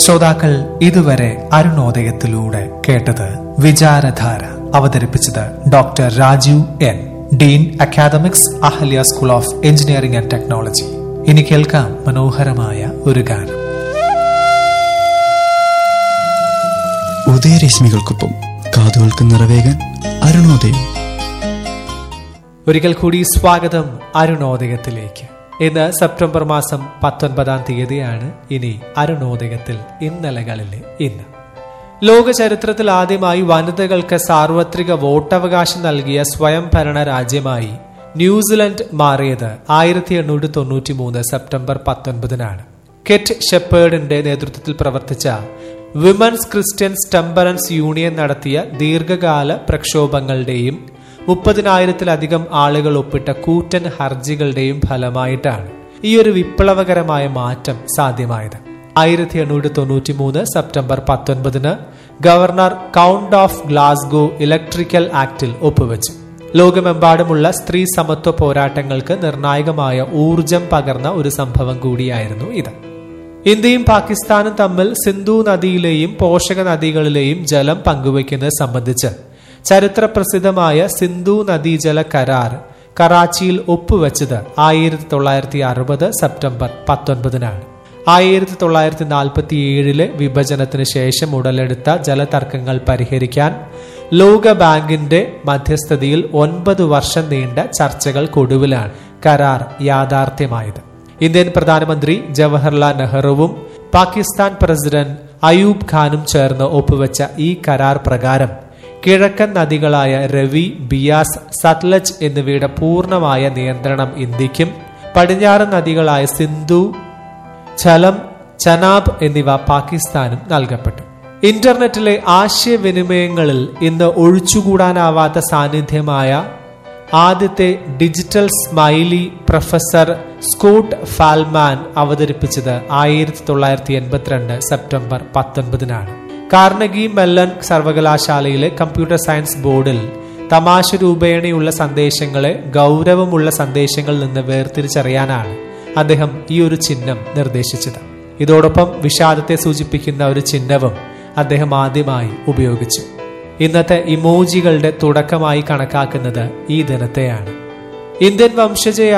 ശ്രോതാക്കൾ ഇതുവരെ അരുണോദയത്തിലൂടെ കേട്ടത് വിചാരധാര അവതരിപ്പിച്ചത് doctor Rajeev N dean academics Ahalia school of engineering and technology ഇനി കേൾക്കാം മനോഹരമായ ഒരു ഗാനം ഉദയരശ്മികൾക്കൊപ്പം കാതുകൾക്ക് നിറവേകാൻ അരുണോദയം ഒരിക്കൽ കൂടി സ്വാഗതം അരുണോദയത്തിലേക്ക് ഇന്ന് സെപ്റ്റംബർ മാസം പത്തൊൻപതാം തീയതിയാണ് ഇനി അരുണോദയത്തിൽ ഇന്നലകളിലെ ഇന്ന് ലോക ചരിത്രത്തിൽ ആദ്യമായി വനിതകൾക്ക് സാർവത്രിക വോട്ടവകാശം നൽകിയ സ്വയംഭരണ രാജ്യമായി ന്യൂസിലൻഡ് മാറിയത് ആയിരത്തി എണ്ണൂറ്റി തൊണ്ണൂറ്റി മൂന്ന് സെപ്റ്റംബർ പത്തൊൻപതിനാണ് കെറ്റ് ഷെപ്പേർഡിന്റെ നേതൃത്വത്തിൽ പ്രവർത്തിച്ച വിമൻസ് ക്രിസ്ത്യൻസ് ടെമ്പറൻസ് യൂണിയൻ നടത്തിയ ദീർഘകാല പ്രക്ഷോഭങ്ങളുടെയും മുപ്പതിനായിരത്തിലധികം ആളുകൾ ഒപ്പിട്ട കൂറ്റൻ ഹർജികളുടെയും ഫലമായിട്ടാണ് ഈ ഒരു വിപ്ലവകരമായ മാറ്റം സാധ്യമായത് ആയിരത്തി എണ്ണൂറ്റി തൊണ്ണൂറ്റി മൂന്ന് സെപ്റ്റംബർ പത്തൊൻപതിന് governor count of Glasgow electrical ആക്ടിൽ ഒപ്പുവെച്ചു ലോകമെമ്പാടുമുള്ള സ്ത്രീ സമത്വ പോരാട്ടങ്ങൾക്ക് നിർണായകമായ ഊർജം പകർന്ന ഒരു സംഭവം കൂടിയായിരുന്നു ഇത് ഇന്ത്യയും പാകിസ്ഥാനും തമ്മിൽ സിന്ധു നദിയിലെയും പോഷക നദികളിലെയും ജലം പങ്കുവയ്ക്കുന്നത് സംബന്ധിച്ച് ചരിത്ര പ്രസിദ്ധമായ സിന്ധു നദീജല കരാർ കറാച്ചിയിൽ ഒപ്പുവെച്ചത് ആയിരത്തി തൊള്ളായിരത്തി അറുപത് സെപ്റ്റംബർ പത്തൊൻപതിനാണ് ആയിരത്തി തൊള്ളായിരത്തി നാൽപ്പത്തി ഏഴിലെ വിഭജനത്തിന് ശേഷം ഉടലെടുത്ത ജലതർക്കങ്ങൾ പരിഹരിക്കാൻ ലോക ബാങ്കിന്റെ മധ്യസ്ഥതയിൽ ഒൻപത് വർഷം നീണ്ട ചർച്ചകൾക്കൊടുവിലാണ് കരാർ യാഥാർത്ഥ്യമായത് ഇന്ത്യൻ പ്രധാനമന്ത്രി ജവഹർലാൽ നെഹ്റുവും പാകിസ്ഥാൻ പ്രസിഡന്റ് അയൂബ് ഖാനും ചേർന്ന് ഒപ്പുവെച്ച ഈ കരാർ പ്രകാരം കിഴക്കൻ നദികളായ രവി ബിയാസ് സത്ലജ് എന്നിവയുടെ പൂർണ്ണമായ നിയന്ത്രണം ഇന്ത്യക്കും പടിഞ്ഞാറൻ നദികളായ സിന്ധു ഛലം ചനാബ് എന്നിവ പാകിസ്ഥാനും നൽകപ്പെട്ടു ഇന്റർനെറ്റിലെ ആശയവിനിമയങ്ങളിൽ ഇന്ന് ഒഴിച്ചുകൂടാനാവാത്ത സാന്നിധ്യമായ ആദ്യത്തെ digital smiley professor Scott Fahlman അവതരിപ്പിച്ചത് ആയിരത്തി തൊള്ളായിരത്തി എൺപത്തിരണ്ട് സെപ്റ്റംബർ പത്തൊൻപതിനാണ് കാർണഗി മെല്ലൻ സർവകലാശാലയിലെ കമ്പ്യൂട്ടർ സയൻസ് ബോർഡിൽ തമാശ രൂപേണയുള്ള സന്ദേശങ്ങളെ ഗൗരവമുള്ള സന്ദേശങ്ങളിൽ നിന്ന് വേർതിരിച്ചറിയാനാണ് അദ്ദേഹം ഈ ഒരു ചിഹ്നം നിർദ്ദേശിച്ചത് ഇതോടൊപ്പം വിഷാദത്തെ സൂചിപ്പിക്കുന്ന ഒരു ചിഹ്നവും അദ്ദേഹം ആദ്യമായി ഉപയോഗിച്ചു ഇന്നത്തെ ഇമോജികളുടെ തുടക്കമായി കണക്കാക്കുന്നത് ഈ ദിനത്തെയാണ് ഇന്ത്യൻ വംശജയ